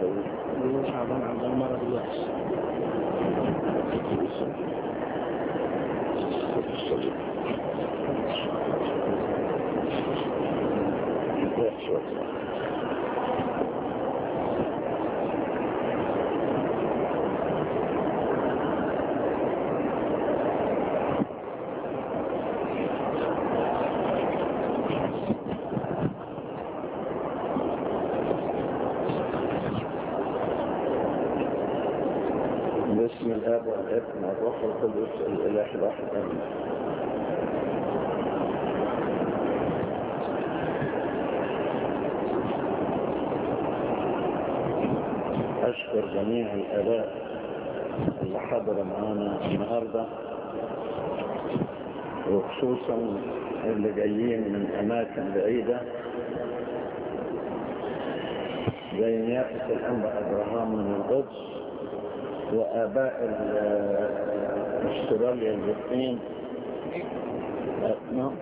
داوود هو شعبان عند المرض الوحش الصليب وحش وحش باسم الاب والابن والروح القدس الاله الواحد امين اشكر جميع الاباء اللي حضروا معانا النهارده وخصوصا اللي جايين من اماكن بعيده زي نيافه الانبا ابراهام من القدس وآباء ال- استراليا الاثنين نعم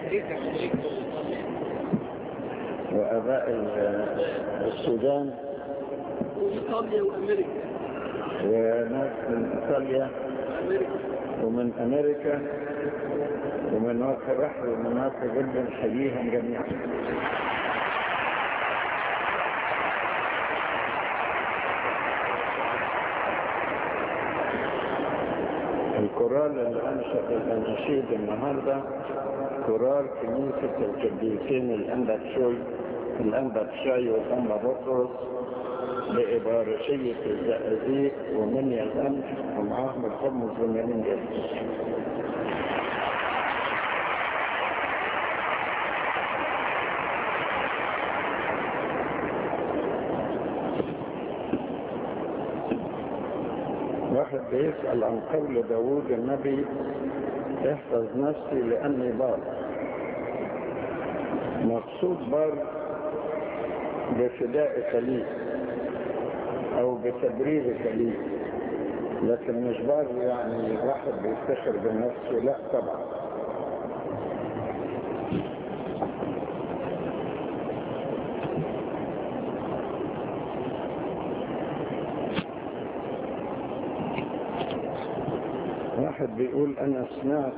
وآباء ال- السودان وإيطاليا وأمريكا وناس من إيطاليا أمريكا ومن أمريكا ومن وقت بحر ومناطق جدا حييهم جميعا الكورال اللي أنشأ الأناشيد النهاردة كورال كنيسة القديسين الأنبا شوي الأنبا شاي والأنبا بطرس لإبارشية الزقازيق ومنيا الأمن ومعاهم الحمص والمنين جدا واحد بيسأل عن قول داوود النبي احفظ نفسي لأني بار مقصود بار بفدائك لي أو بتبريرك لي لكن مش بار يعني واحد بيفتخر بنفسه لا طبعا واحد بيقول انا سمعت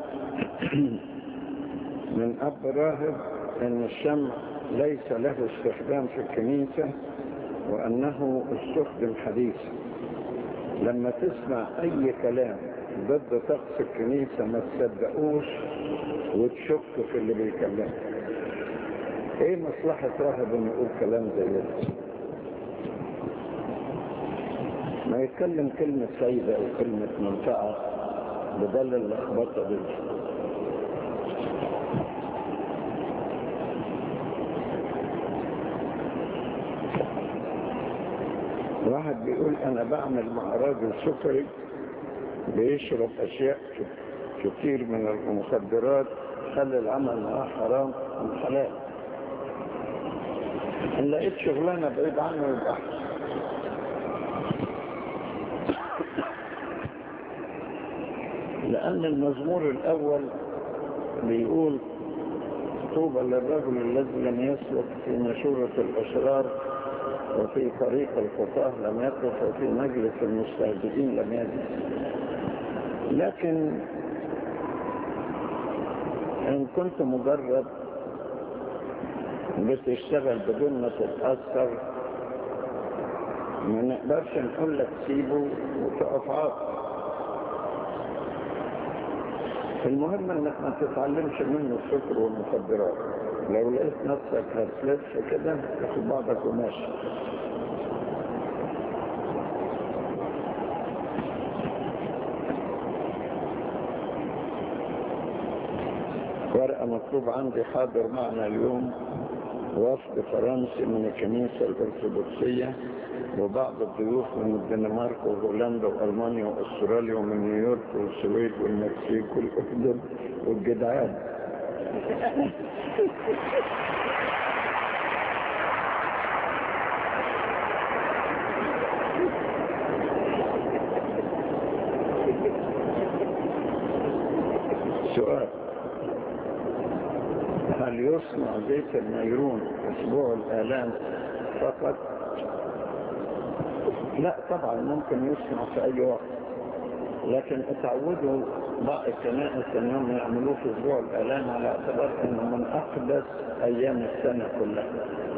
من اب راهب ان الشمع ليس له استخدام في الكنيسة وانه استخدم حديثا لما تسمع اي كلام ضد طقس الكنيسة ما تصدقوش وتشك في اللي بيكلمه ايه مصلحة راهب انه يقول كلام زي ده ما يتكلم كلمة سيدة او كلمة منفعة بدل اللخبطة دي واحد بيقول انا بعمل مع راجل سكري بيشرب اشياء كتير من المخدرات خلي العمل معاه حرام وحلال ان لقيت شغلانه بعيد عنه يبقى احسن لأن المزمور الأول بيقول طوبى للرجل الذي لم يسلك في مشورة الأشرار وفي طريق الخطاه لم يقف وفي مجلس المستهزئين لم يجلس لكن إن كنت مجرد بتشتغل بدون ما تتأثر ما نقدرش نقول لك سيبه وتقف عاطل المهم انك ما تتعلمش منه السكر والمخدرات لو لقيت نفسك هتلف كده تاخد بعضك وماشي ورقة مطلوب عندي حاضر معنا اليوم وفد فرنسي من الكنيسة الأرثوذكسية وبعض الضيوف من الدنمارك وهولندا وألمانيا وأستراليا ومن نيويورك والسويد والمكسيك والأردن والجدعان سؤال هل يصنع زيت النيرون أسبوع الآلام فقط لا طبعا ممكن يسمع في اي وقت لكن اتعودوا بعض الكنائس انهم يعملوه في اسبوع الالام على اعتبار انه من اقدس ايام السنه كلها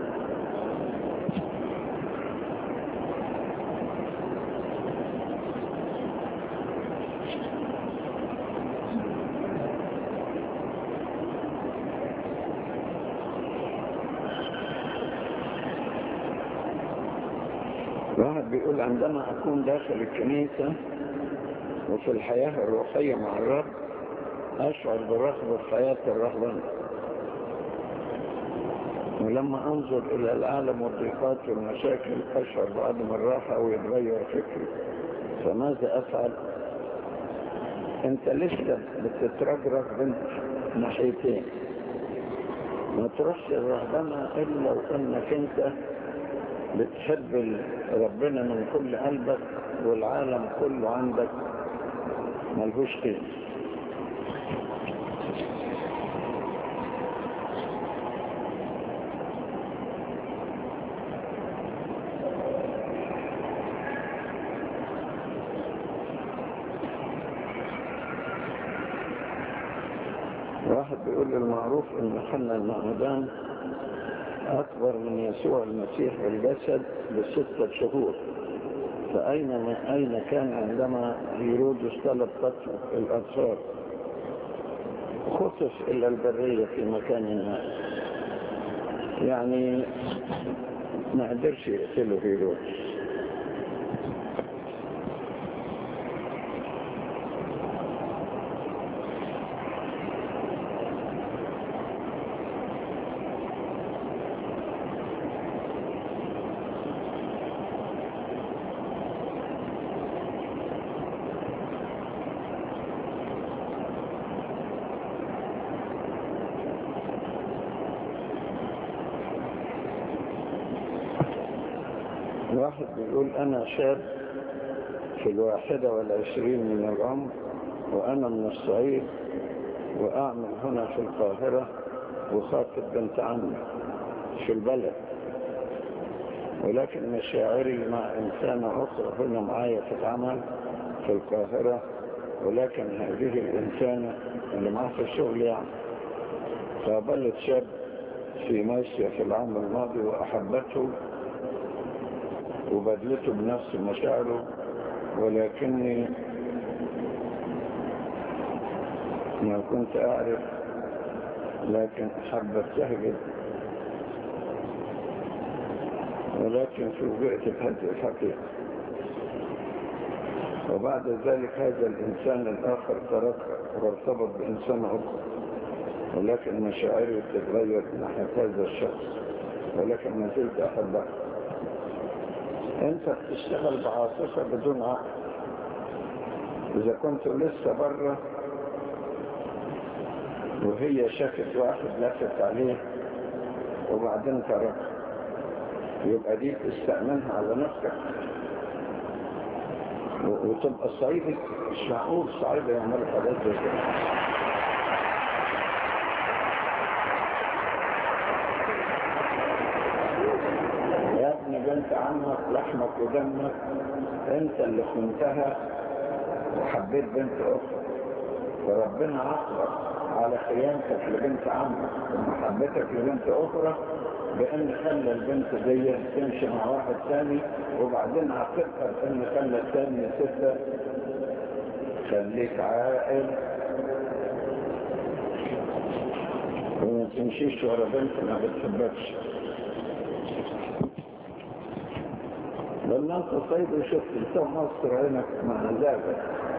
واحد بيقول عندما أكون داخل الكنيسة وفي الحياة الروحية مع الرب أشعر برغبة في حياة الرهبنة ولما أنظر إلى العالم والضيقات والمشاكل أشعر بعدم الراحة ويتغير فكري فماذا أفعل؟ أنت لسه بتترجرج بين ناحيتين ما تروحش الرهبنة إلا وإنك أنت بتحب ربنا من كل قلبك والعالم كله عندك ملهوش قيمة واحد بيقول المعروف ان حنا المعمدان أكبر من يسوع المسيح بالجسد بستة شهور فأين من أين كان عندما هيرودس طلب قتل الأطفال خطف إلى البرية في مكان ما يعني ما قدرش يقتله هيرودس واحد بيقول أنا شاب في الواحدة والعشرين من العمر وأنا من الصعيد وأعمل هنا في القاهرة وخاطب بنت عمي في البلد ولكن مشاعري مع إنسانة أخرى هنا معايا في العمل في القاهرة ولكن هذه الإنسانة اللي معاه في الشغل يعني قابلت شاب في مصر في العام الماضي وأحبته وبدلته بنفس مشاعره ولكني ما كنت أعرف لكن أحببتها جدا ولكن فوجئت بهذه الحقيقة وبعد ذلك هذا الإنسان الآخر تركها وارتبط بإنسان آخر ولكن مشاعري تتغير ناحية هذا الشخص ولكن ما زلت أحبها انت بتشتغل بعاطفة بدون عقل اذا كنت لسه بره وهي شافت واحد لفت عليه وبعدين ترك يبقى دي تستأمنها على نفسك وتبقى صعيدي مش معقول صعيدة يعملوا حاجات زي كده بنت عمك لحمك ودمك انت اللي خنتها وحبيت بنت اخرى فربنا عاقبك على خيانتك لبنت عمك ومحبتك لبنت اخرى بان خلى البنت دي تمشي مع واحد ثاني وبعدين عاقبها بان خلى الثاني ستة خليك عاقل وما تمشيش ورا بنت ما بتحبكش لما انت صيد وشفت بتوع مصر عينك مع ذلك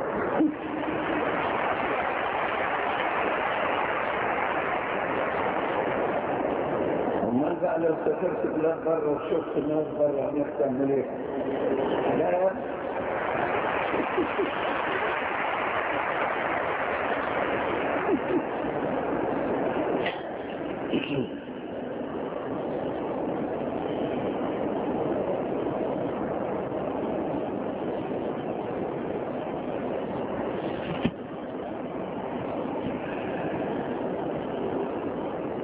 امال بقى لو سافرت بلاد بره وشفت الناس بره هناك تعمل ايه؟ لا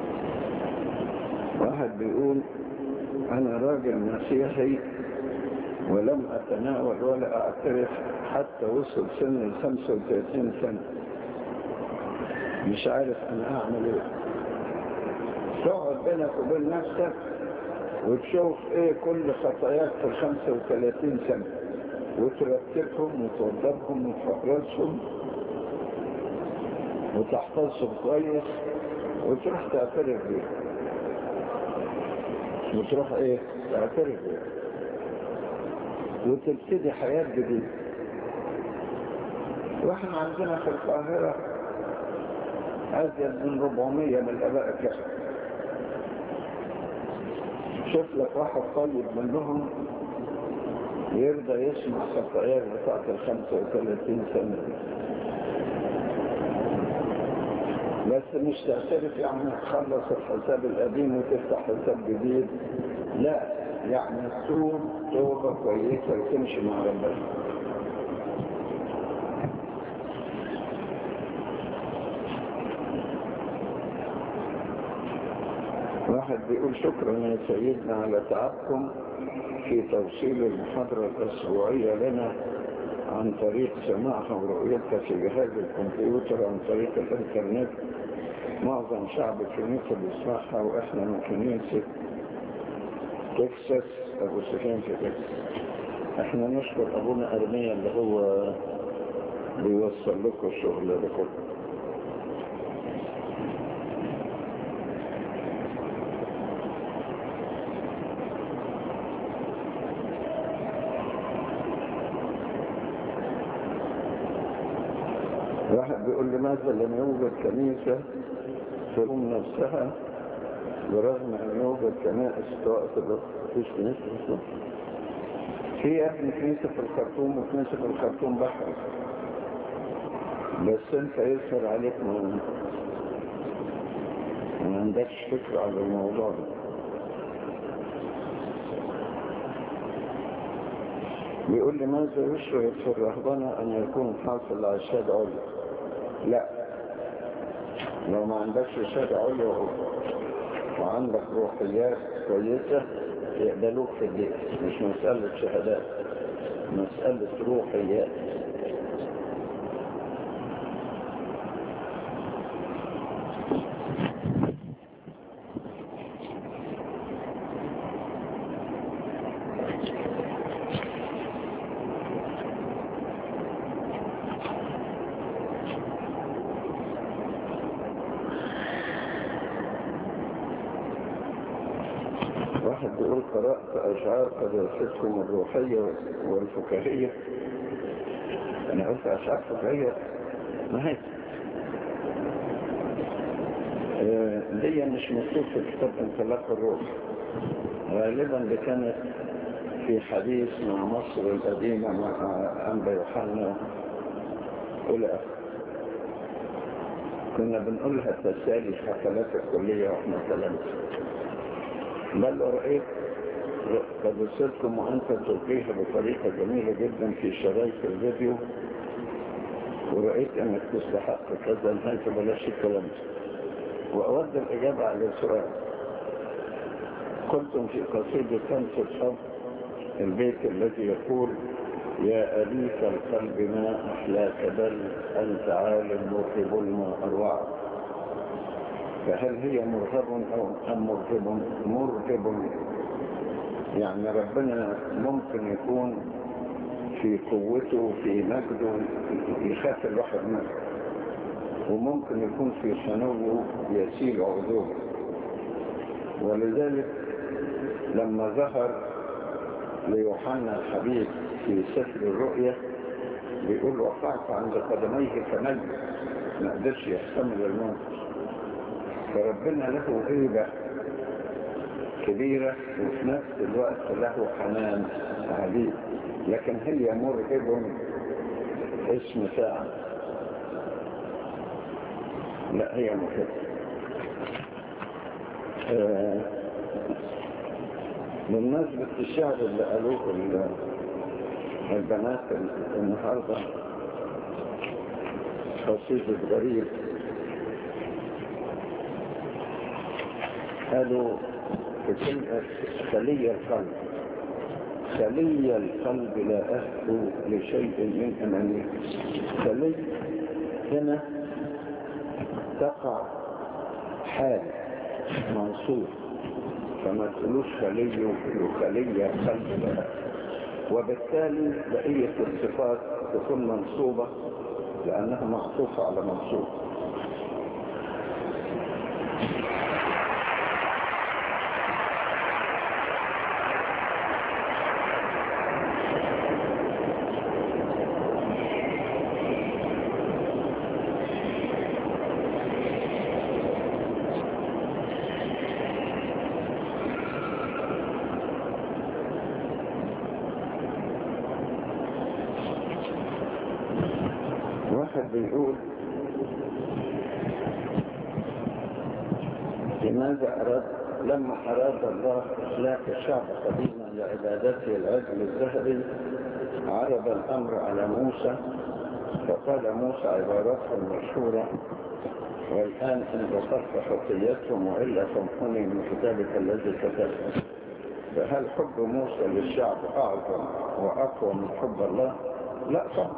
واحد بيقول انا راجل مسيحي ولم أتناول ولا أعترف حتى وصل سن ال 35 سنة مش عارف أنا أعمل إيه تقعد بينك وبين نفسك وتشوف إيه كل خطاياك في ال 35 سنة وترتبهم وتوضبهم وتفرزهم وتحفظهم كويس وتروح تعترف بيه وتروح ايه تعترف بيه وتبتدي حياة جديدة واحنا عندنا في القاهرة أزيد من 400 من الآباء الكهنة شوف لك واحد طيب منهم يرضى يسمع خطاياه بتاعت ال 35 سنة دي بس مش تعترف يعني تخلص الحساب القديم وتفتح حساب جديد لا يعني تتوب توبة كويسة وتمشي مع ربنا واحد بيقول شكرا يا سيدنا على تعبكم في توصيل المحاضرة الأسبوعية لنا عن طريق سماعها ورؤيتها في جهاز الكمبيوتر عن طريق الانترنت معظم شعب الكنيسة بيسمعها واحنا من كنيسة تكساس ابو سفيان في تكساس احنا نشكر ابونا ارميا اللي هو بيوصل لكم الشغل ده كله واحد بيقول لماذا لم يوجد كنيسة في الأم نفسها برغم أن يوجد كنائس طائفة فيش كنيسة في مصر في يا ابني كنيسة في الخرطوم وكنيسة في الخرطوم بحر بس انت يسهر عليك ما ما عندكش فكرة على الموضوع ده بيقول لي ماذا يشرف في الرهبنة أن يكون حاصل على الشهادة عليا لا لو ما عندكش شهادة عليا وعندك روحيات كويسة يقبلوك في البيت مش مسألة شهادات مسألة روحيات واحد بيقول قرأت أشعار قداستكم الروحية والفكاهية أنا قلت أشعار فكاهية ما هي آه، دي مش مكتوب في كتاب انطلاق الروح غالبا دي كانت في حديث مع مصر القديمة مع أنبا يوحنا إلى آخره كنا بنقولها تسالي حفلات الكلية واحنا ثلاثة بل رأيت قدستكم وأنت تلقيها بطريقة جميلة جدا في شرايط الفيديو ورأيت أنك تستحق كذا انت بلاش الكلام ده وأود الإجابة على السؤال قلتم في قصيدة خمسة الحب البيت الذي يقول يا أليف القلب ما أحلاك بل أنت عالم مرهب ما أروعك فهل هي مرهب أو أم مرهب مرهب يعني ربنا ممكن يكون في قوته في مجده يخاف الواحد منه وممكن يكون في سنوه يسيل عذوبه ولذلك لما ظهر ليوحنا الحبيب في سفر الرؤيا بيقول وقعت عند قدميه فنجد ما قدرش يحتمل الموت فربنا له هيبة كبيرة وفي نفس الوقت له حنان عديد لكن هي مرهب اسم ساعة لا هي مرهبة آه بالنسبة للشعر اللي قالوه البنات النهاردة قصيدة غريب قالوا في كلمة خلية القلب خلي القلب لا أهدو لشيء من أمامي خلي هنا تقع حال منصوب فما تقولوش خلي وخلي قلب لا وبالتالي بقية الصفات تكون منصوبة لأنها معطوفة على منصوب واحد بيقول لماذا أراد لما أراد الله إخلاق الشعب قديما لعبادته العجل الذهبي عرض الأمر على موسى فقال موسى عبارته المشهورة والآن إن بصرت خطيتهم وإلا فامحني من كتابك الذي كتبته فهل حب موسى للشعب أعظم وأقوى من حب الله؟ لا طبعا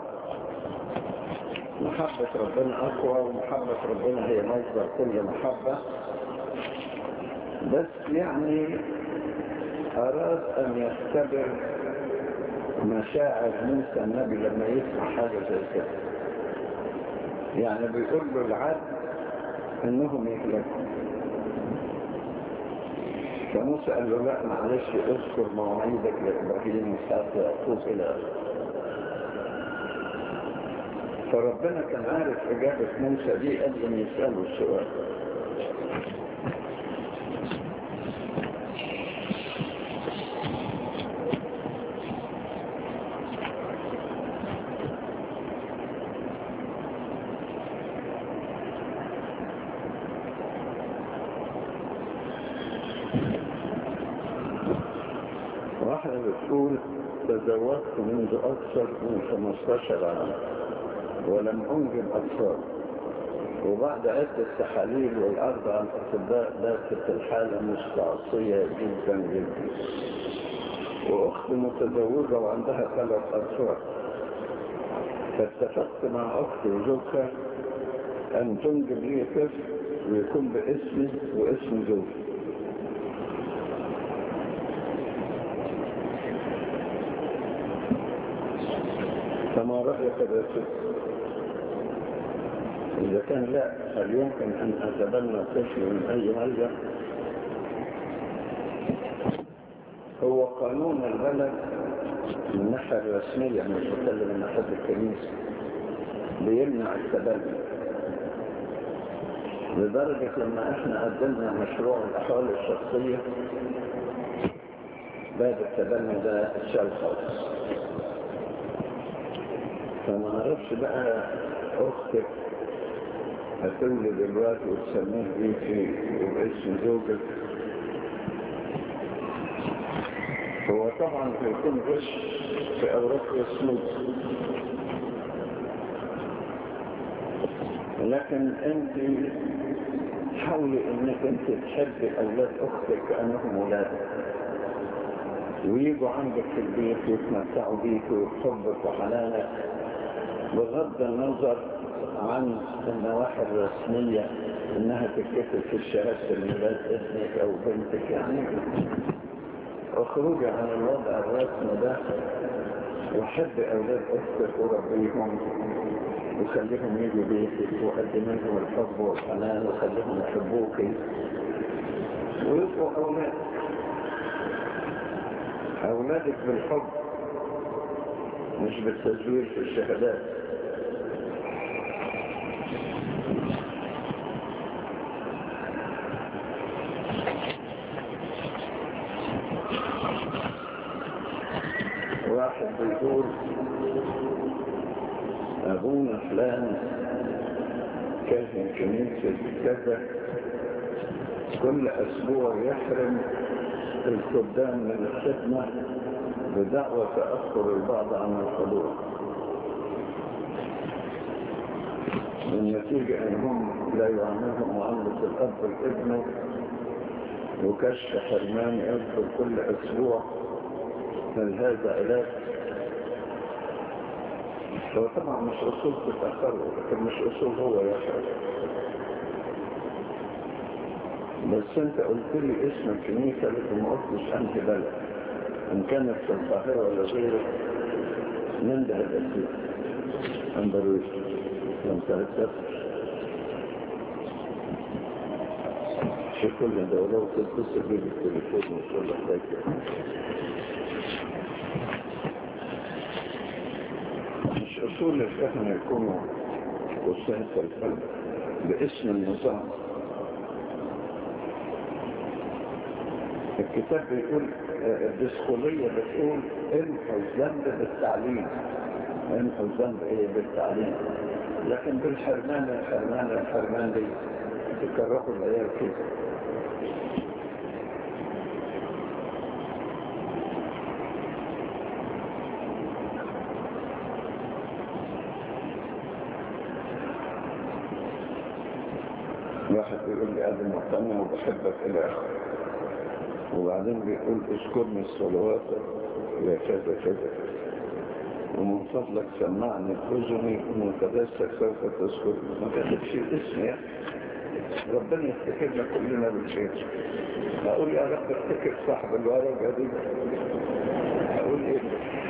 محبة ربنا أقوى ومحبة ربنا هي مصدر كل محبة بس يعني أراد أن يختبر مشاعر موسى النبي لما يسمع حاجة زي كده يعني بيقول له العدل انهم يهلكوا فموسى قال له لا معلش اذكر مواعيدك لابراهيم واسحاق ويعقوب الى اخره فربنا كان عارف إجابة موسى دي قبل أن يسأله السؤال واحدة بتقول تزوجت منذ أكثر من 15 عام ولم أنجب أطفال وبعد عدة تحاليل والعرض عن الأطباء باتت الحالة مستعصية جدا جدا وأخت متزوجة وعندها ثلاث أطفال فاتفقت مع أختي وزوجها أن تنجب لي طفل ويكون باسمي واسم زوجي فما رأيك يا ست إذا كان لا هل يمكن أن أتبنى طفل من أي ملجأ هو قانون البلد من الناحية الرسمية مش بتكلم من ناحية الكنيسة بيمنع التبني لدرجة لما احنا قدمنا مشروع الأحوال الشخصية باب التبني ده اتشال خالص فما نعرفش بقى أختك هتولد الوقت وتسميه بيكي وباسم زوجك هو طبعا هيكون غش في أوراق السلوك لكن انت حاولي انك انت تحبي اولاد اختك كانهم ولادك ويجوا عندك في البيت ويتمتعوا بيك ويحبك وحنانك بغض النظر عن النواحي الرسمية انها تتكتب في الشهادة الميلاد ابنك او بنتك يعني اخرجي عن الوضع الرسمي ده وحب اولاد اختك وربيهم وخليهم يجوا بيتك وقدم لهم الحب والحنان وخليهم يحبوك ويبقوا اولاد اولادك بالحب مش بالتزوير في الشهادات واحد بيقول أبونا فلان كاهن كنيسة كذا كل أسبوع يحرم الخدام من الخدمة بدعوى تأخر البعض عن الحضور بالنتيجة أنهم لا يعاملهم معاملة الأب والابن وكشف حرمان يدخل كل أسبوع هل هذا علاج هو طبعا مش اصول تتأخره لكن مش اصول هو يشعر بس انت قلت لي اسم الكنيسة لكن ما قلتش انهي بلد ان كانت في القاهرة ولا غيره من ده الاسم اندرويش لم تتسفر في كل دولة وتتصل بيه بالتليفون وتقول لك ده مش اصول الفهم يكونوا قصين الفهم باسم النظام الكتاب بيقول الدسخولية بتقول انحوا الذنب بالتعليم انحوا الذنب ايه بالتعليم لكن بالحرمان الحرمان الحرمان دي تكرهوا العيال كده واحد بيقول لي أنا مقتنع وبحبك إلى آخره وبعدين بيقول اذكرني الصلوات إلى كذا كذا ومن فضلك سمعني بأذني ومتدسك سوف تذكرني ما كتبش اسم يا ربنا يفتكرنا كلنا بالخير أقول يا رب افتكر صاحب الورقة دي أقول إيه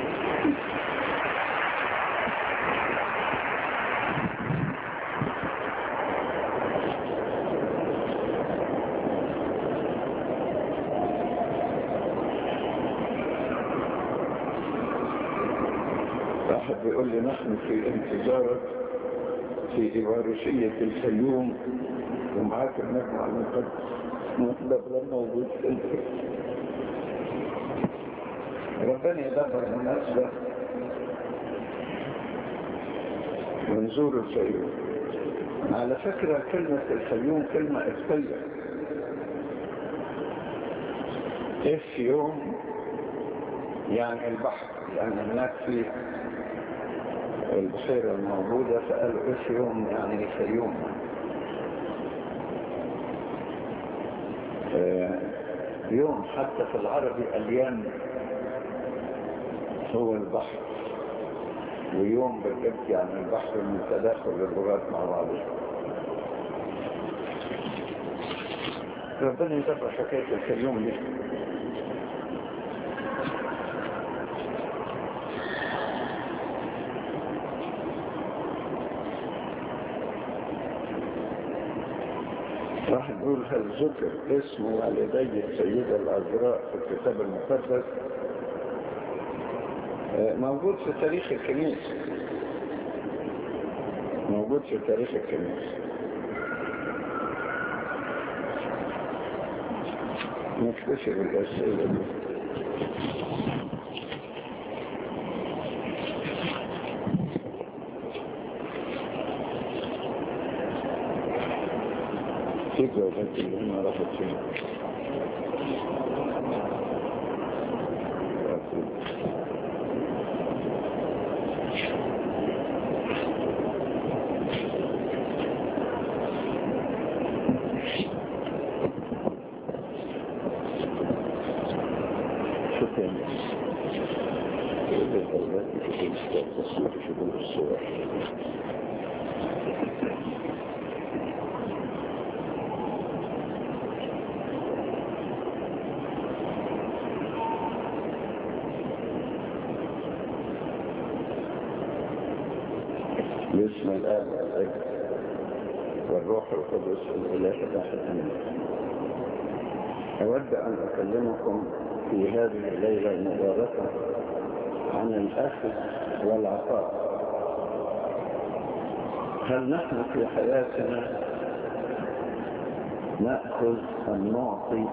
واحد بيقول لي نحن في انتظارك في إبارشية الفيوم ومعاك المجمع المقدس مطلب لما موجود في الفيوم ربنا يدبر المناسبة ونزور الفيوم على فكرة كلمة الفيوم كلمة إفتية إف يوم يعني البحر لأن هناك في البحيرة الموجودة فقالوا إف يوم يعني فيوم يوم حتى في العربي اليوم هو البحر ويوم بالجبت يعني البحر من تداخل اللغات مع بعضها ربنا يدبر حكاية الفيوم دي راح نقول هل ذكر اسم والدي السيدة العذراء في الكتاب المقدس موجود في تاريخ الكنيسة موجود في تاريخ الكنيسة نكتشف الأسئلة دي في جوابات اللي هم راحت فين شكرا الجوابات في التصوير شغل الصور باسم الآب والابن والروح القدس الإله الواحد أمين أود أن أكلمكم في هذه الليلة المباركة عن الأخذ والعطاء هل نحن في حياتنا نأخذ أم نعطي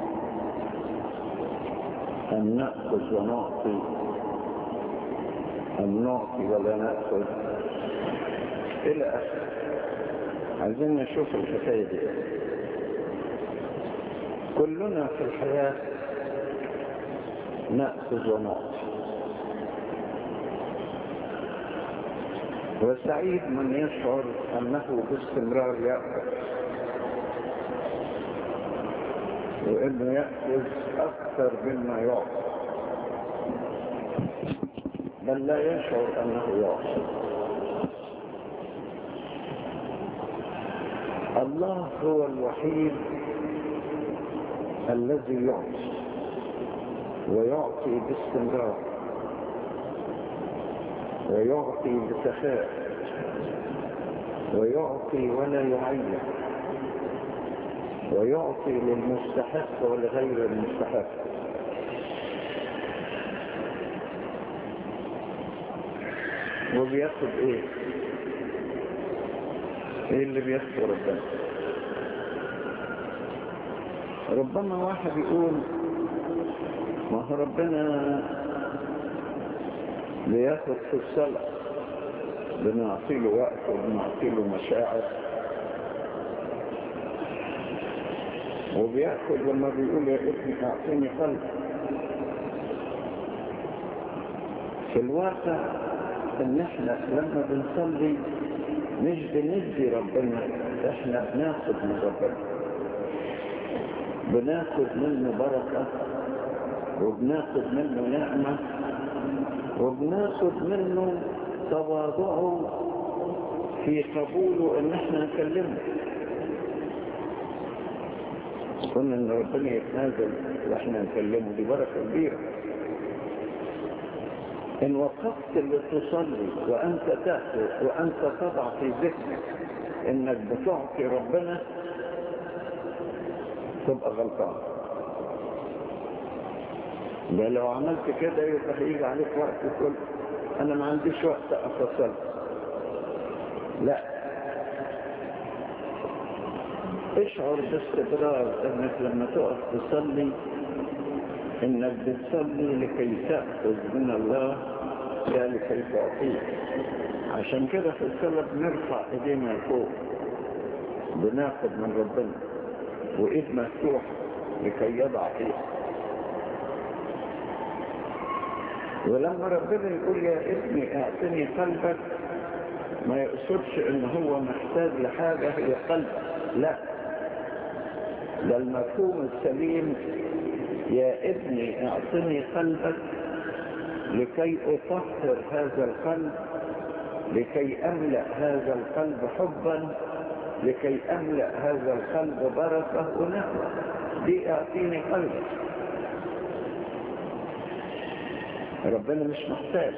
أم نأخذ ونعطي أم نعطي ولا نأخذ إلى آخر عايزين نشوف الحكاية دي كلنا في الحياة نأخذ ونعطي وسعيد من يشعر أنه باستمرار يأخذ وإنه يأخذ أكثر مما يعطي بل لا يشعر أنه يعصي الله هو الوحيد الذي يعطي ويعطي باستمرار ويعطي بسخاء ويعطي ولا يعين ويعطي للمستحق ولغير المستحق وبياخد ايه ايه اللي بياخده ربنا ربما واحد يقول ما هو ربنا بياخد في الصلاة بنعطي له وقت وبنعطي له مشاعر وبياخد لما بيقول يا ابني اعطيني قلب في الواقع ان احنا لما بنصلي مش بندي ربنا احنا بناخد من ربنا بناخد منه بركة وبناخد منه نعمة وبناخد منه تواضعه في قبوله ان احنا نكلمه قلنا ان ربنا يتنازل واحنا نكلمه دي بركة كبيرة ان وقفت لتصلي وانت تأتي وانت تضع في ذهنك انك بتعطي ربنا تبقى غلطان ده لو عملت كده يبقى هيجي عليك وقت تقول انا ما عنديش وقت اتصل لا اشعر باستمرار انك لما تقف تصلي انك بتصلي لكي تأخذ من الله لا لكي تعطيه عشان كده في الصلاة بنرفع ايدينا لفوق بناخد من ربنا وايد مفتوحة لكي يضع فيها ولما ربنا يقول يا ابني اعطني قلبك ما يقصدش ان هو محتاج لحاجة هي قلب لا ده المفهوم السليم يا ابني اعطني قلبك لكي اطهر هذا القلب لكي املأ هذا القلب حبا لكي املأ هذا القلب بركة ونعمة دي اعطيني قلبك ربنا مش محتاج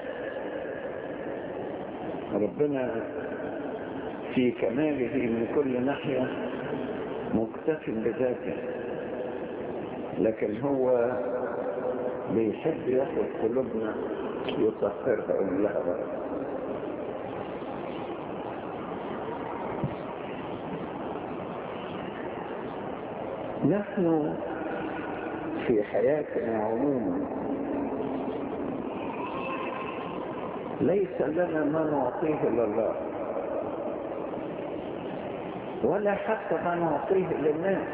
ربنا في كماله من كل ناحية مكتف بذاته لكن هو بيحب ياخد قلوبنا يطهرها ويقول لها بركة نحن في حياتنا عموما ليس لنا ما نعطيه لله ولا حتى ما نعطيه للناس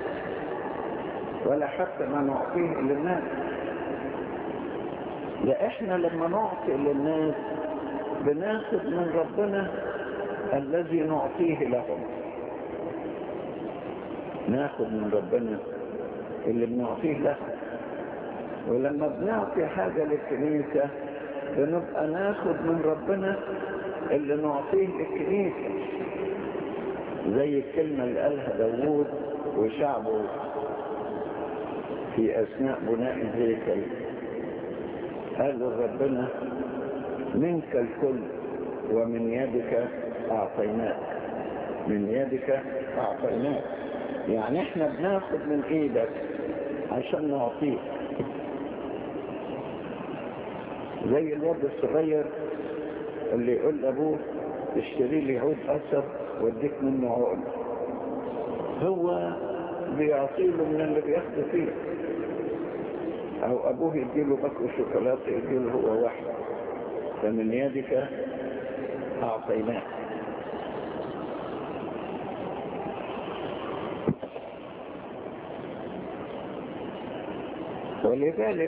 ولا حتى ما نعطيه للناس لا احنا لما نعطي للناس بناخد من ربنا الذي نعطيه لهم ناخد من ربنا اللي بنعطيه لهم ولما بنعطي حاجة للكنيسة بنبقى ناخد من ربنا اللي نعطيه للكنيسة زي الكلمة اللي قالها داوود وشعبه في أثناء بناء الهيكل قال ربنا منك الكل ومن يدك أعطيناك من يدك أعطيناك يعني احنا بناخد من ايدك عشان نعطيك زي الواد الصغير اللي يقول لابوه اشتري لي عود قصب واديك منه عقل هو بيعطيله من اللي بياخده فيه او ابوه يديله باكو شوكولاته يديله هو واحد فمن يدك اعطيناه ولذلك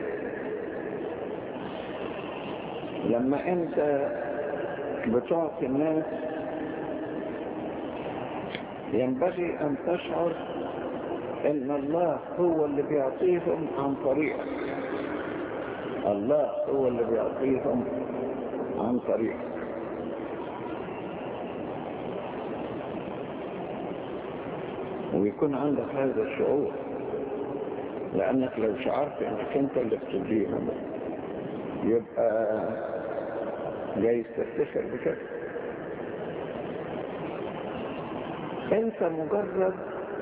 لما انت بتعطي الناس ينبغي ان تشعر ان الله هو اللي بيعطيهم عن طريقك الله هو اللي بيعطيهم عن طريق ويكون عندك هذا الشعور لأنك لو شعرت أنك أنت اللي بتديهم يبقى جايز تفتخر بكده أنت مجرد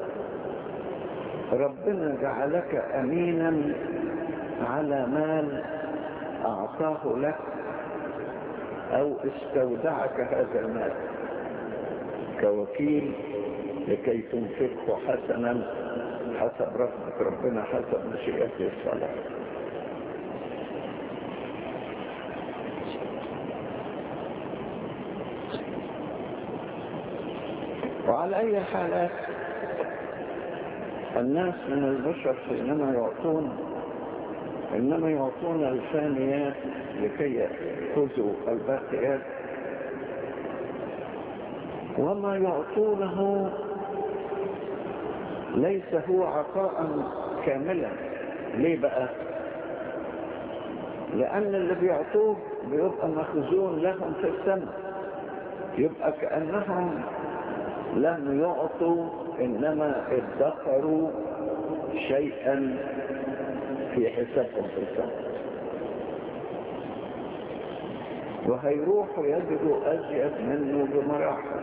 ربنا جعلك أمينا على مال أعطاه لك أو استودعك هذا المال كوكيل لكي تنفقه حسنا حسب رغبة ربنا حسب مشيئته الصالحة وعلى أي حالات الناس من البشر حينما يعطون إنما يعطون الفانيات لكي يأخذوا الباقيات وما يعطونه ليس هو عطاء كاملا ليه بقى لأن اللي بيعطوه بيبقى مخزون لهم في السماء يبقى كأنهم لم يعطوا إنما ادخروا شيئا في حسابهم في السماء وهيروحوا يجدوا أزيد منه بمراحل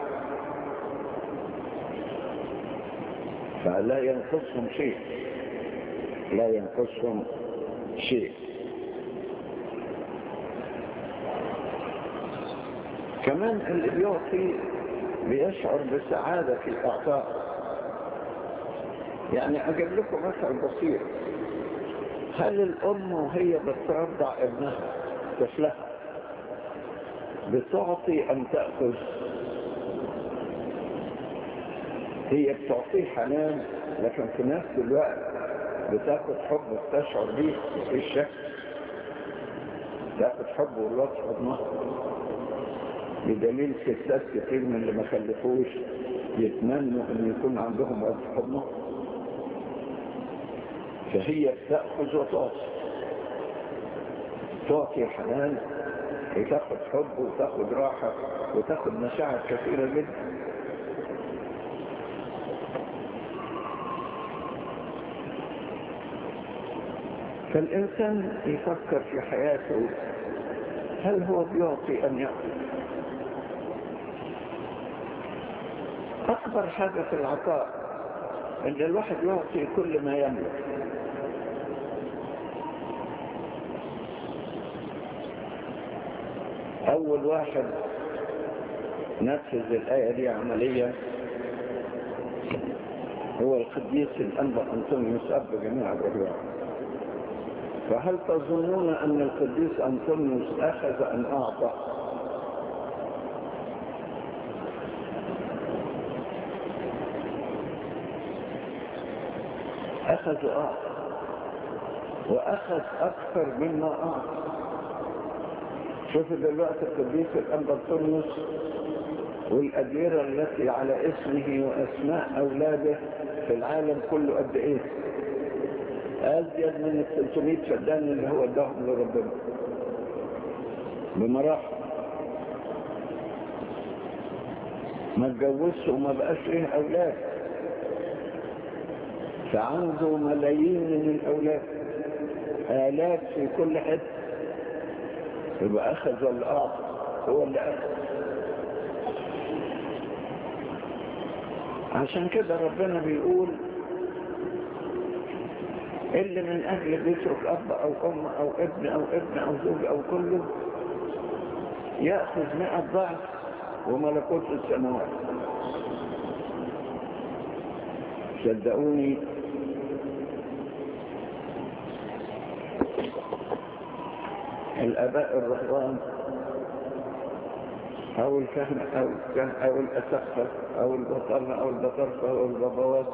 فلا ينقصهم شيء لا ينقصهم شيء كمان اللي بيعطي بيشعر بسعادة في الإعطاء يعني أجيب لكم مثل بسيط هل الأم وهي بترضع ابنها طفلها بتعطي أم تأخذ هي بتعطيه حنان لكن في نفس الوقت بتاخد حب بتشعر بيه في الشك تاخد حب والوقت حضنها بدليل ستات كتير من اللي ما خلفوش يتمنوا ان يكون عندهم وقت حضنها فهي بتأخذ وتعطي تعطي حنان وتاخد حب وتاخد راحة وتاخد مشاعر كثيرة جدا فالإنسان يفكر في حياته هل هو بيعطي أم يأخذ أكبر حاجة في العطاء أن الواحد يعطي كل ما يملك أول واحد نفذ الآية دي عمليا هو القديس الأنبا أنطونيوس أب جميع الرهبان فهل تظنون أن القديس أنطونيوس أخذ أن أعطى أخذ أعطى وأخذ أكثر مما أعطى شوف دلوقتي القديس الأنبا أنطونيوس والأديرة التي على اسمه وأسماء أولاده في العالم كله قد إيه أزيد من ال 300 فدان اللي هو اداهم لربنا بمراحل ما اتجوزش وما بقاش ليه أولاد فعنده ملايين من الأولاد آلاف في كل حتة يبقى أخذ ولا أعطى هو اللي أخذ عشان كده ربنا بيقول اللي من أجل بيترك أب أو أم أو ابن أو ابن أو زوج أو كله يأخذ مئة ضعف وملكوت السماوات صدقوني الآباء الرهبان أو الكهنة أو الكهنة أو الأسقف أو البطرنة أو البطرفة أو البابوات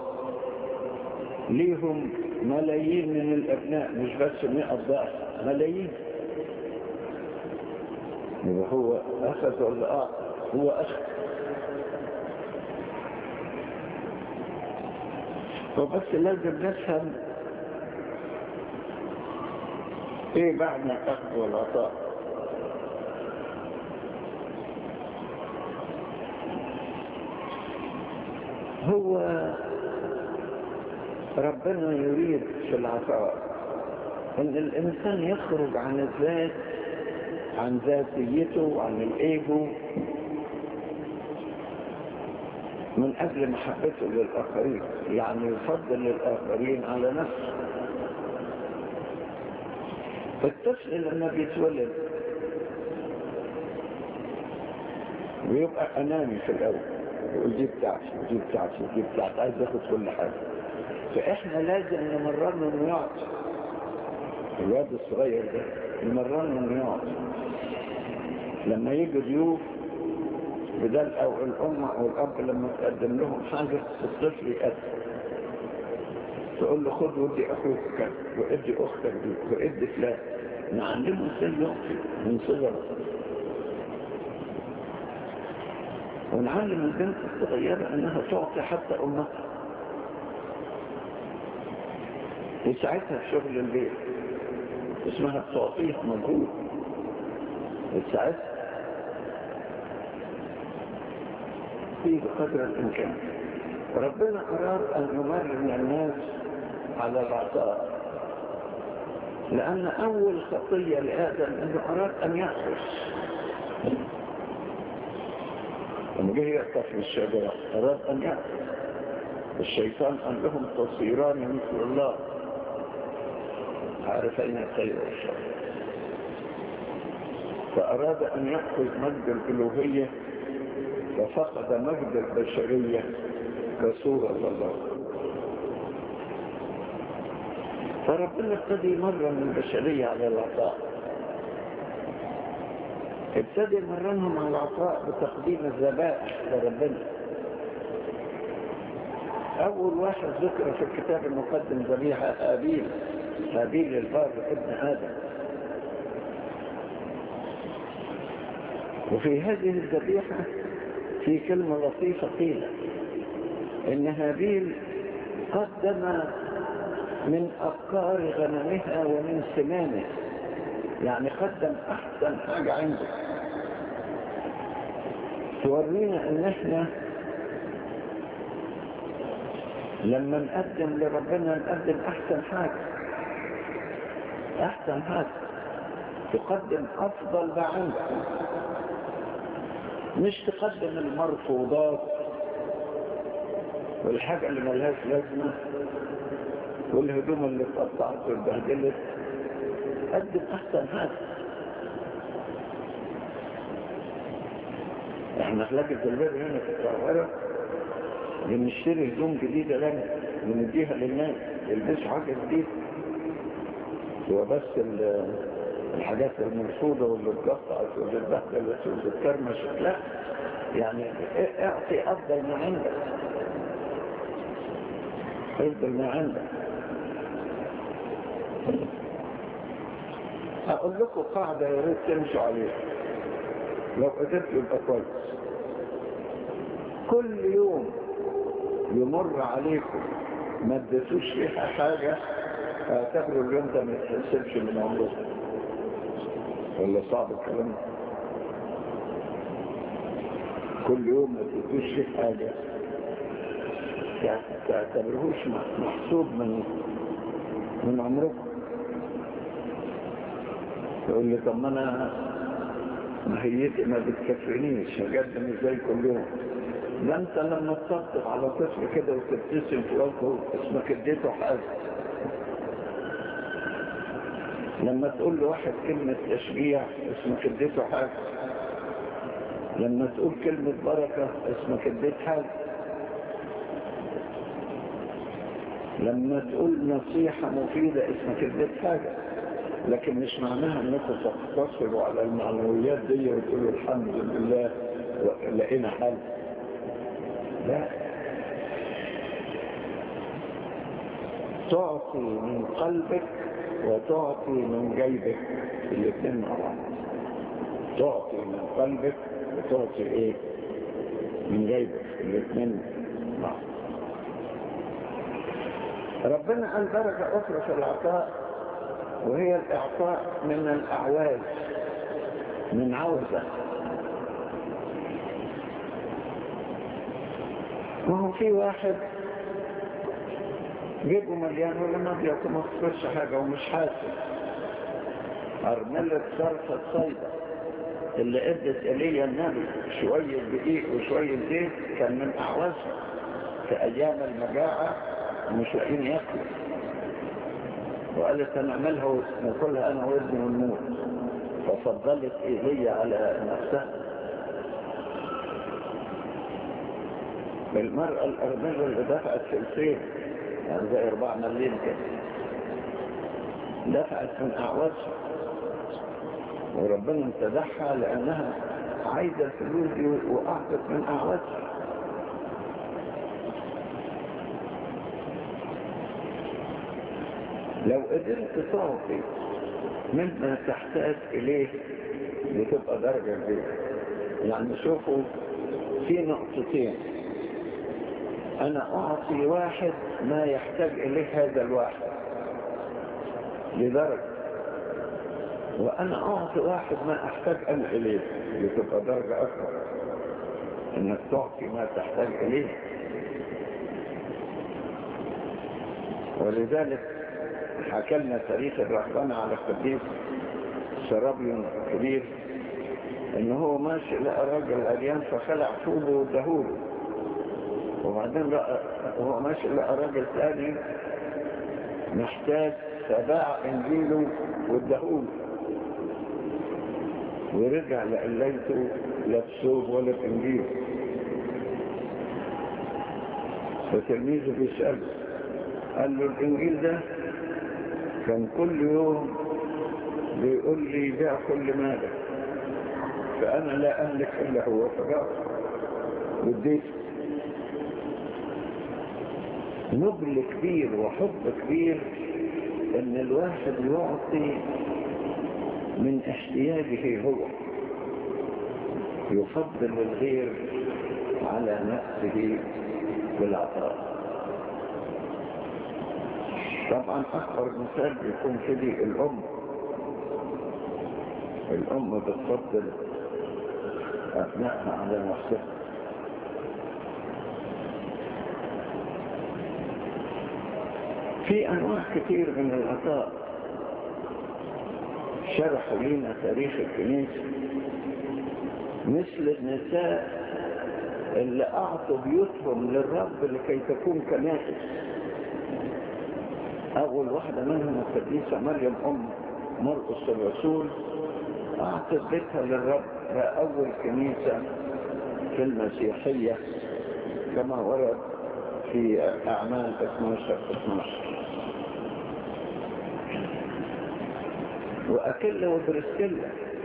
ليهم ملايين من الأبناء مش بس مئة ضعف ملايين يبقى هو أخذ ولا أعطى هو أخذ فبس لازم نفهم ايه بعد الاخذ والعطاء هو ربنا يريد في العطاء ان الانسان يخرج عن الذات عن ذاتيته وعن الايجو من اجل محبته للاخرين يعني يفضل الاخرين على نفسه الطفل لما بيتولد ويبقى اناني في الاول يقول دي بتاعتي ودي بتاعتي ودي بتاعتي عايز ياخد كل حاجه فاحنا لازم نمرنه انه يعطي الواد الصغير ده نمرنه انه يعطي لما يجي ضيوف بدل او الام او الاب لما تقدم لهم حاجه الطفل يقدم تقول له خد ودي اخوك كذا وادي اختك دي وادي فلان نعلمه ازاي يعطي من صغره ونعلم البنت الصغيرة انها تعطي حتى امها وساعتها في شغل البيت اسمها تعطيه مجهود وساعتها في بقدر الامكان ربنا اراد ان يمرن الناس على العطاء لان اول خطية لادم انه اراد ان يأخذ لما جه يقطع في الشجرة أراد أن يأخذ الشيطان قال لهم تصيران مثل الله عارفين الخير والشر فأراد أن يأخذ مجد الألوهية ففقد مجد البشرية كصورة الله فربنا ابتدي يمرن البشرية على العطاء ابتدى يمرنهم على العطاء بتقديم الذبائح لربنا أول واحد ذكر في الكتاب المقدم ذبيحة آبيل آبيل البار ابن آدم وفي هذه الذبيحة في كلمة لطيفة قيلة إن هابيل قدم من أبكار غنمها ومن سمانه يعني قدم احسن حاجة عنده تورينا ان احنا لما نقدم لربنا نقدم احسن حاجة احسن حاجة تقدم افضل ما عندك مش تقدم المرفوضات والحاجة اللي ملهاش لازمة والهدوم اللي اتقطعت واتبهدلت قدم احسن حاجة احنا خلاك الزلباب هنا في القاهرة بنشتري هدوم جديدة لنا ونديها للناس يلبسوا حاجة جديدة هو بس الحاجات المرصودة واللي اتقطعت واللي اتبهدلت واللي اتكرمشت لا يعني اعطي افضل ما عندك افضل ما عندك هقول لكم قاعدة يا ريت تمشوا عليها لو قدرت يبقى كويس كل يوم يمر عليكم ما اديتوش فيها حاجة اعتبروا اليوم ده ما يتحسبش من عمركم ولا صعب الكلام كل يوم ما اديتوش فيه حاجة تعتبرهوش محسوب من من عمركم يقول لي طب ما انا مهيتي ما بتكفينيش هقدم ازاي كل يوم ده انت لما تطبطب على طفل كده وتبتسم في وجهه اسمك اديته حاجه لما تقول لواحد كلمة تشجيع اسمك اديته حاجة لما تقول كلمة بركة اسمك اديت حاجة لما تقول نصيحة مفيدة اسمك اديت حاجة لكن مش معناها انكم تقتصروا على المعنويات دي وتقولوا الحمد لله لقينا حل لا تعطي من قلبك وتعطي من جيبك الاثنين مع بعض تعطي من قلبك وتعطي ايه من جيبك الاثنين مع بعض ربنا قال درجة أخرى في العطاء وهي الإعطاء من الأعواز من عوزة وهو في واحد جيبه مليان ولا ما بيعطي ما خسرش حاجة ومش حاسس أرملة صرف الصيدة اللي ادت إلي النبي شوية دقيق وشوية زيت كان من أعوازها في أيام المجاعة ومش لاقيين ياكلوا وقالت أنا أعملها وناكلها أنا وابني ونموت ففضلت إيليا على نفسها المرأة الأرملة اللي دفعت سلسين يعني زي أربع مليون كده دفعت من أعوازها وربنا امتدحها لأنها عايزة الفلوس دي وأعطت من أعوازها لو قدرت تعطي مما تحتاج إليه بتبقى درجة كبيرة يعني شوفوا في نقطتين أنا أعطي واحد ما يحتاج إليه هذا الواحد لدرجة وأنا أعطي واحد ما أحتاج أنا إليه بتبقى درجة أكبر إنك تعطي ما تحتاج إليه ولذلك حكى لنا تاريخ الرهبنة على القديس شرابي كبير ان هو ماشي لقى راجل عريان فخلع ثوبه واداهوله وبعدين لقى وهو ماشي لقى راجل ثاني محتاج فباع انجيله واداهوله ورجع لقليته لا بثوب ولا بانجيل فتلميذه بيسأله قال له الانجيل ده كان كل يوم بيقول لي بيع كل مالك فأنا لا أملك إلا هو فقط وديت نبل كبير وحب كبير ان الواحد يعطي من احتياجه هو يفضل الغير على نفسه بالعطاء طبعا اكبر مثال بيكون في دي الام الام بتفضل ابنائها على نفسها في انواع كثير من العطاء شرحوا لنا تاريخ الكنيسة مثل النساء اللي اعطوا بيوتهم للرب لكي تكون كنائس اول واحدة منهم القديسة مريم ام مرقس الرسول اعطت بيتها للرب ده اول كنيسة في المسيحية كما ورد في اعمال 12 12 واكل وبرسكيلا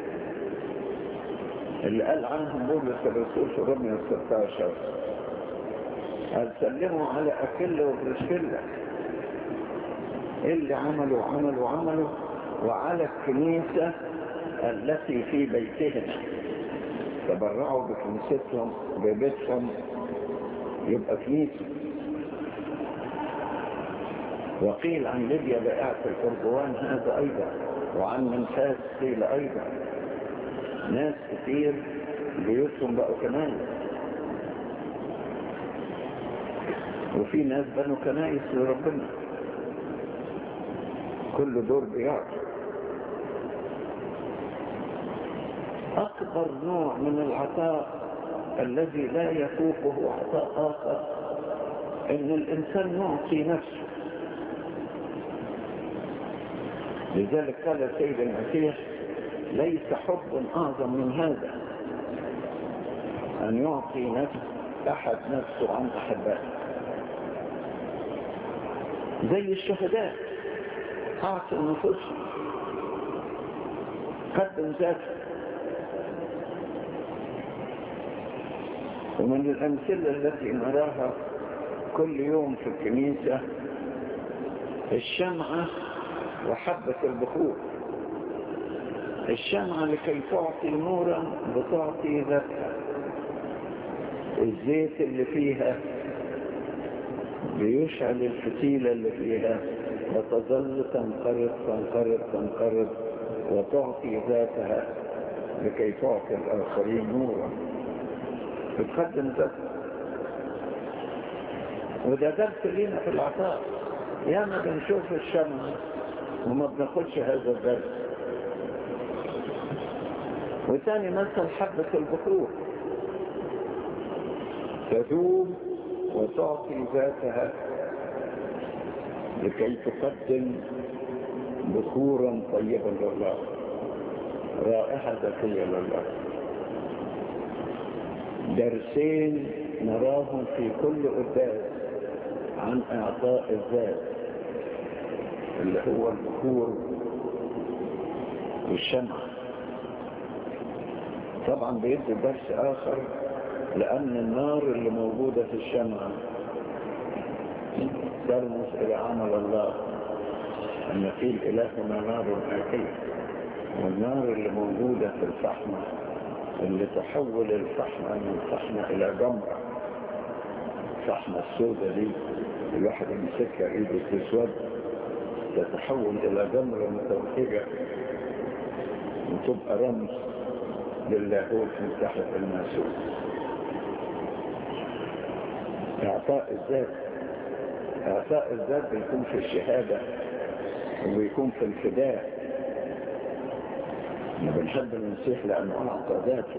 اللي قال عنهم بولس الرسول في رومية 16 قال سلموا على اكل وبرسكيلا اللي عملوا عملوا عملوا وعلى الكنيسة التي في بيتهم تبرعوا بكنيستهم ببيتهم يبقى كنيسة وقيل عن ليبيا بائعة الأرجوان هذا أيضا وعن منفاس قيل أيضا ناس كتير بيوتهم بقوا كنايس وفي ناس بنوا كنايس لربنا كل دور بيعطي أكبر نوع من العطاء الذي لا يفوقه عطاء آخر إن الإنسان يعطي نفسه لذلك قال السيد المسيح ليس حب أعظم من هذا أن يعطي نفس أحد نفسه عن أحبائه زي الشهداء أعطوا نفوسهم قدم ذاته ومن الأمثلة التي نراها كل يوم في الكنيسة الشمعة وحبة البخور الشمعة لكي تعطي نورا بتعطي ذاتها الزيت اللي فيها بيشعل الفتيلة اللي فيها وتظل تنقرض تنقرض تنقرض وتعطي ذاتها لكي تعطي الآخرين نورا بتقدم ذاتها وده درس لينا في العطاء ياما بنشوف الشمع وما بناخدش هذا الدرس وثاني مثل حبة البخور تذوب وتعطي ذاتها لكي تقدم بخورا طيبا لله رائحة ذكية لله درسين نراهم في كل قداس عن اعطاء الذات اللي هو البخور والشمع طبعا بيدي درس اخر لان النار اللي موجودة في الشمع ترمز الى عمل الله ان في الالهنا نار اكله والنار اللي موجودة في الفحمة اللي تحول الفحمة من فحمة الى جمرة الفحمة السوداء دي الواحد يمسكها ايده تسود تتحول الى جمرة متوهجة وتبقى رمز للاهوت من تحت الماسوس اعطاء الذات اعطاء الذات بيكون في الشهادة وبيكون في الفداء احنا بنحب المسيح لانه اعطى ذاته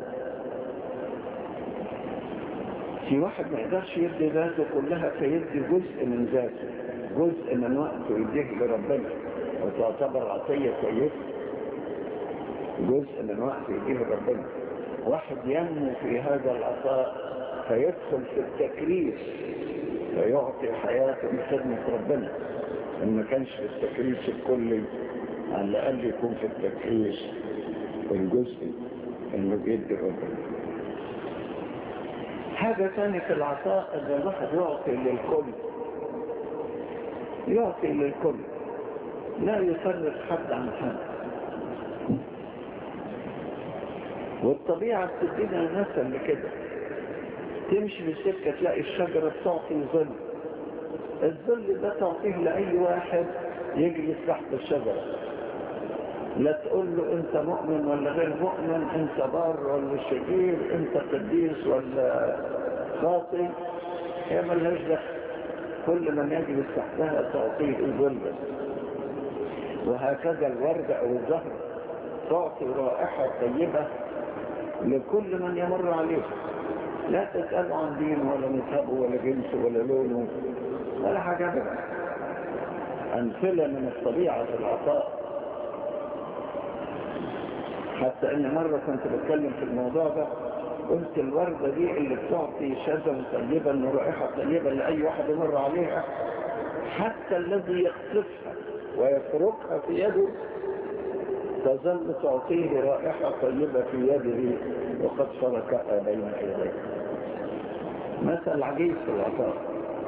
في واحد ما يقدرش يدي ذاته كلها فيدي جزء من ذاته جزء من وقته يديه لربنا وتعتبر عطية كويسة جزء من وقته يديه لربنا واحد ينمو في هذا العطاء فيدخل في التكريس فيعطي حياته لخدمة ربنا إن ما كانش في التكريس الكلي على الأقل يكون في التكريس الجزئي إنه بيدي ربنا حاجة ثانية في العطاء إن الواحد يعطي للكل يعطي للكل لا يفرق حد عن حد والطبيعة بتدينا مثل لكده تمشي في السكة تلاقي الشجرة بتعطي ظل الظل ده تعطيه لأي واحد يجلس تحت الشجرة لا تقول له انت مؤمن ولا غير مؤمن انت بار ولا شرير انت قديس ولا خاطئ هي ملهاش دخل كل من يجلس تحتها تعطيه الظل وهكذا الورد او الزهر تعطي رائحة طيبة لكل من يمر عليه لا تسأل عن دين ولا مذهبه ولا جنسه ولا لونه ولا حاجة بقى أمثلة من الطبيعة في العطاء حتى ان مرة كنت بتكلم في الموضوع ده قلت الوردة دي اللي بتعطي شجرة طيبة ورائحة طيبة لأي واحد يمر عليها حتى الذي يقصفها ويتركها في يده تظل تعطيه رائحة طيبة في يده وقد شركها بين يديه مثل عجيب في العطاء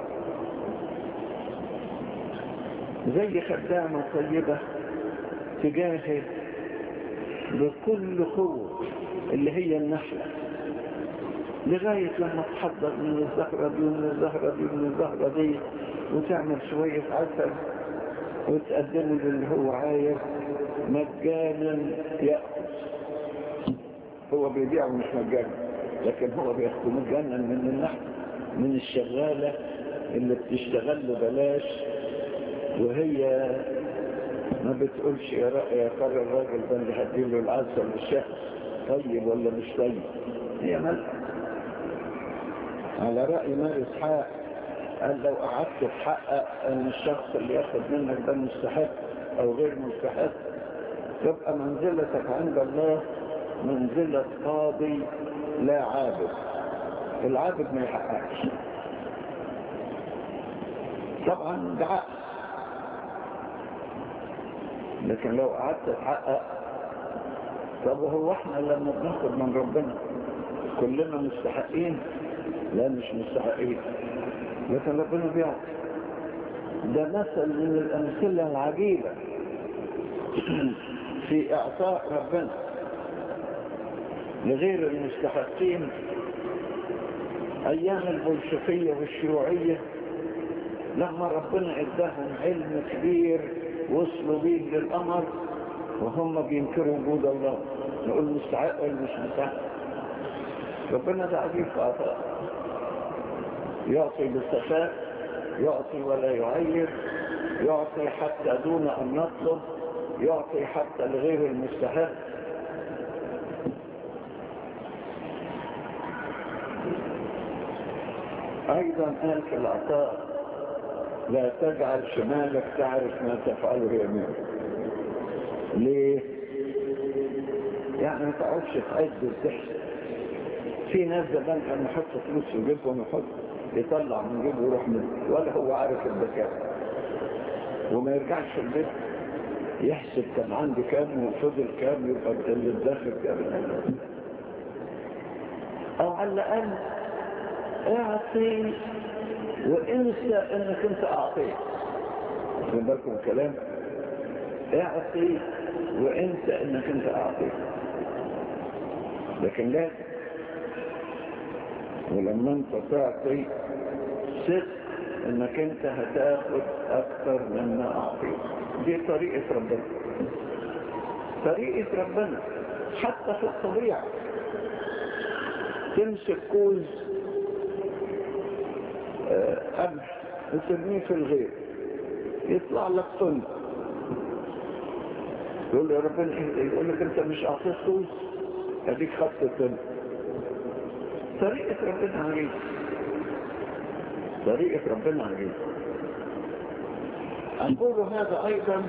زي خدامة طيبة تجاهد بكل قوة اللي هي النحلة لغاية لما تحضر من الزهرة دي ومن الزهرة دي ومن الزهرة دي وتعمل شوية عسل وتقدمه للي هو عايز مجانا يأخذ هو بيبيعه مش مجانا لكن هو بيأخذه مجانا من النحل من الشغالة اللي بتشتغل له بلاش وهي ما بتقولش يا رأي يا ترى الراجل ده اللي هديله العسل الشهر طيب ولا مش طيب هي ملك على رأي مار اسحاق قال لو قعدت تحقق ان الشخص اللي ياخد منك ده مستحق او غير مستحق تبقى منزلتك عند الله منزلة قاضي لا عابد العابد ما يحققش طبعا ده عقل لكن لو قعدت تحقق طب هو احنا لما بناخد من ربنا كلنا مستحقين لا مش مستحقين لكن ربنا بيعطي ده مثل من الامثله العجيبه في اعطاء ربنا لغير المستحقين ايام البولشفيه والشيوعيه لما ربنا اداهم علم كبير وصلوا بيه للقمر وهم بينكروا وجود الله نقول مستحق ولا مش مستحق ربنا ده عجيب في عطاء يعطي بالسخاء يعطي ولا يعير يعطي حتى دون ان نطلب يعطي حتى لغير المستحق ايضا قال في العطاء لا تجعل شمالك تعرف ما تفعله يمينك ليه يعني ما تعرفش تعد وتحسب في ناس زمان كانوا يحطوا فلوس في جيبهم يحط يطلع من جيبه ويروح منه ولا هو عارف البكاء وما يرجعش البيت يحسب كان عندي كام وفضل كام يبقى اللي الداخل كام او على الاقل اعطي وانسى انك انت اعطيت خد بالكم الكلام اعطي وانسى انك انت اعطيت لكن لا ولما انت تعطي ثق انك انت هتاخد اكتر مما اعطيت دي طريقة ربنا طريقة ربنا حتى في الطبيعة تمسك كوز قمح وترميه في الغير يطلع لك طن يقول له يا ربنا ايه يقول لك انت مش اعطيت كوز اديك خدت طن طريقة ربنا عجيبة طريقة ربنا عجيبة أقول هذا أيضا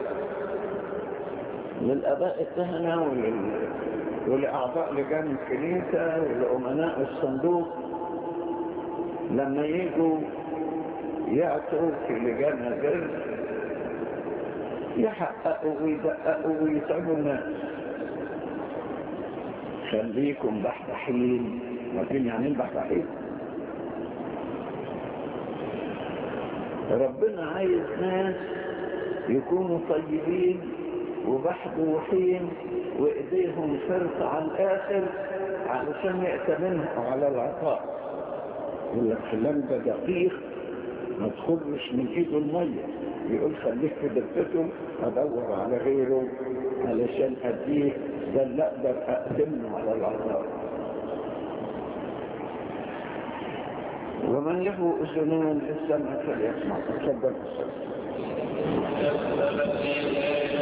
للأباء الكهنة ولل... ولأعضاء لجان الكنيسة ولأمناء الصندوق لما يجوا يعطوا في لجان هذين يحققوا ويدققوا ويتعبوا الناس خليكم بحبحين عارفين يعني ايه بحبحين ربنا عايز ناس يكونوا طيبين وبحبوحين وايديهم فرط على الاخر علشان يأتمنهم على العطاء يقول لك فلان ده دقيق ما تخرجش من ايده الميه يقول خليك في دفته ادور على غيره علشان اديه ده اللي اقدر اقدمه على العطاء ومن له اذنان في السمع فليسمع تفضل